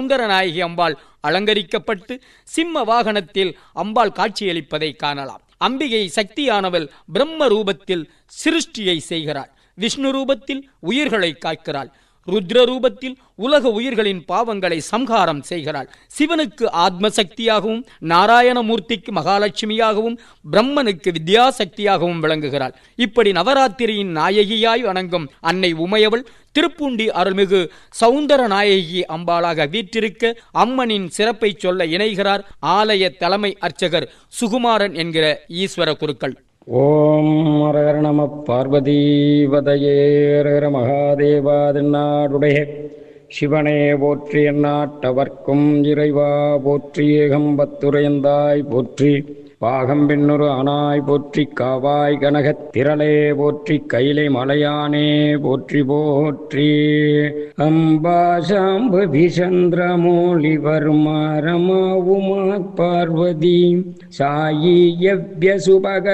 சௌந்தரநாயகி அம்பாள் அலங்கரிக்கப்பட்டு சிம்ம வாகனத்தில் அம்பாள் காட்சியளிப்பதை காணலாம் அம்பிகை சக்தியானவள் பிரம்ம ரூபத்தில் சிருஷ்டியை செய்கிறாள் விஷ்ணு ரூபத்தில் உயிர்களை காக்கிறாள் ருத்ர ரூபத்தில் உலக உயிர்களின் பாவங்களை சம்ஹாரம் செய்கிறாள் சிவனுக்கு ஆத்ம சக்தியாகவும் நாராயணமூர்த்திக்கு மகாலட்சுமியாகவும் பிரம்மனுக்கு வித்யாசக்தியாகவும் விளங்குகிறாள் இப்படி நவராத்திரியின் நாயகியாய் வணங்கும் அன்னை உமையவள் திருப்பூண்டி அருள்மிகு சௌந்தர நாயகி அம்பாளாக வீற்றிருக்க அம்மனின் சிறப்பை சொல்ல இணைகிறார் ஆலய தலைமை அர்ச்சகர் சுகுமாரன் என்கிற ஈஸ்வர குருக்கள் ஓம் ஹரஹர நம பார்வதீவதையே ஹரஹர மகாதேவா திருநாடுடைய சிவனே போற்றி எந்நாட்டவர்க்கும் இறைவா போற்றி ஏகம்பத்துரையந்தாய் போற்றி பாகம் பெண்ணொரு ஆனாய் போற்றி காவாய் கனகத் திரளே போற்றி கைலை மலையானே போற்றி போற்றி அம்பா சாம்பவி சந்திரமௌலி வர்மா ரமா உமா பார்வதி சாயி யவ்ய சுபக